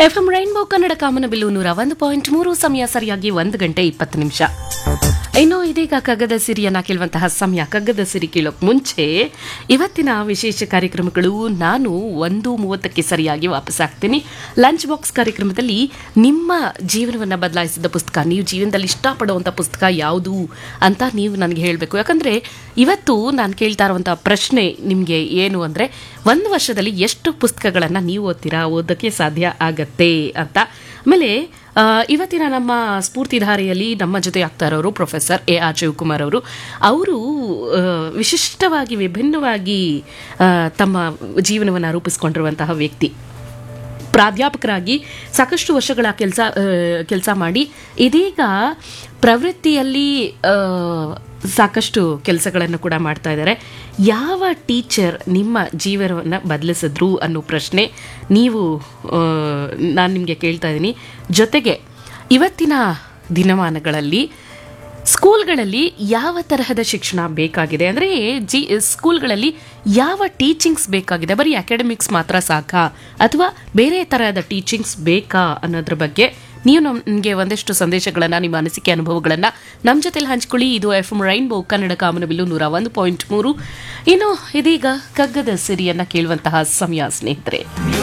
F M rainbow Kannada ಕಾಮನಬಿಲ್ಲು ನೂರ ಒಂದು ಪಾಯಿಂಟ್ ಮೂರು ಸಮಯ ಸರಿಯಾಗಿ ಒಂದು ಗಂಟೆ ಇಪ್ಪತ್ತು ನಿಮಿಷ ಇನ್ನು ಇದೀಗ ಕಗ್ಗದ ಸಿರಿಯನ್ನ ಕೇಳುವಂತಹ ಸಮಯ ಕಗ್ಗದ ಸಿರಿ ಕೇಳೋಕ್ ಮುಂಚೆ ಇವತ್ತಿನ ವಿಶೇಷ ಕಾರ್ಯಕ್ರಮಗಳು ನಾನು ಒಂದು ಮೂವತ್ತಕ್ಕೆ ಸರಿಯಾಗಿ ವಾಪಸ್ ಆಗ್ತೀನಿ ಲಂಚ್ ಬಾಕ್ಸ್ ಕಾರ್ಯಕ್ರಮದಲ್ಲಿ ನಿಮ್ಮ ಜೀವನವನ್ನು ಬದಲಾಯಿಸಿದ ಪುಸ್ತಕ ನೀವು ಜೀವನದಲ್ಲಿ ಇಷ್ಟಪಡುವಂಥ ಪುಸ್ತಕ ಯಾವುದು ಅಂತ ನೀವು ನನಗೆ ಹೇಳಬೇಕು ಯಾಕಂದರೆ ಇವತ್ತು ನಾನು ಕೇಳ್ತಾ ಇರುವಂಥ ಪ್ರಶ್ನೆ ನಿಮಗೆ ಏನು ಅಂದರೆ ಒಂದು ವರ್ಷದಲ್ಲಿ ಎಷ್ಟು ಪುಸ್ತಕಗಳನ್ನು ನೀವು ಓದ್ತೀರಾ ಓದೋಕ್ಕೆ ಸಾಧ್ಯ ಆಗತ್ತೆ ಅಂತ ಆಮೇಲೆ ಆ, ಇವತ್ತಿನ ನಮ್ಮ ಸ್ಫೂರ್ತಿಧಾರೆಯಲ್ಲಿ ನಮ್ಮ ಜೊತೆ ಆಗ್ತಾ ಇರೋರು ಪ್ರೊಫೆಸರ್ ಎ ಆರ್ ಶಿವಕುಮಾರ್ ಅವರು ಅವರು ಆ, ವಿಶಿಷ್ಟವಾಗಿ ವಿಭಿನ್ನವಾಗಿ ಆ, ತಮ್ಮ ಜೀವನವನ್ನು ರೂಪಿಸ್ಕೊಂಡಿರುವಂತಹ ವ್ಯಕ್ತಿ ಪ್ರಾಧ್ಯಾಪಕರಾಗಿ ಸಾಕಷ್ಟು ವರ್ಷಗಳ ಕೆಲಸ ಕೆಲಸ ಮಾಡಿ ಇದೀಗ ಪ್ರವೃತ್ತಿಯಲ್ಲಿ ಆ, ಸಾಕಷ್ಟು ಕೆಲಸಗಳನ್ನು ಕೂಡ ಮಾಡ್ತಾ ಇದ್ದಾರೆ ಯಾವ ಟೀಚರ್ ನಿಮ್ಮ ಜೀವನವನ್ನು ಬದಲಿಸಿದ್ರು ಅನ್ನೋ ಪ್ರಶ್ನೆ ನೀವು ನಾನು ನಿಮಗೆ ಕೇಳ್ತಾ ಇದ್ದೀನಿ ಜೊತೆಗೆ ಇವತ್ತಿನ ದಿನಮಾನಗಳಲ್ಲಿ ಸ್ಕೂಲ್ಗಳಲ್ಲಿ ಯಾವ ತರಹದ ಶಿಕ್ಷಣ ಬೇಕಾಗಿದೆ ಅಂದರೆ ಜಿ ಸ್ಕೂಲ್ಗಳಲ್ಲಿ ಯಾವ ಟೀಚಿಂಗ್ಸ್ ಬೇಕಾಗಿದೆ ಬರೀ ಅಕಾಡೆಮಿಕ್ಸ್ ಮಾತ್ರ ಸಾಕಾ ಅಥವಾ ಬೇರೆ ತರಹದ ಟೀಚಿಂಗ್ಸ್ ಬೇಕಾ ಅನ್ನೋದ್ರ ಬಗ್ಗೆ ನೀವು ನಮಗೆ ಒಂದಷ್ಟು ಸಂದೇಶಗಳನ್ನು ನಿಮ್ಮ ಅನಿಸಿಕೆ ಅನುಭವಗಳನ್ನು ನಮ್ಮ ಜೊತೆಲಿ ಹಂಚ್ಕೊಳ್ಳಿ ಇದು ಎಫ್ ಎಂ ರೈನ್ಬೋ ಕನ್ನಡ ಕಾಮನಬಿಲ್ಲು ನೂರ ಒಂದು ಪಾಯಿಂಟ್ ಮೂರು ಇನ್ನು ಇದೀಗ ಕಗ್ಗದ ಸಿರಿಯನ್ನು ಕೇಳುವಂತಹ ಸಮಯ ಸ್ನೇಹಿತರೆ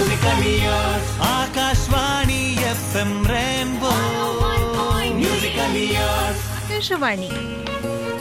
Akashvani F M rainbow Akashvani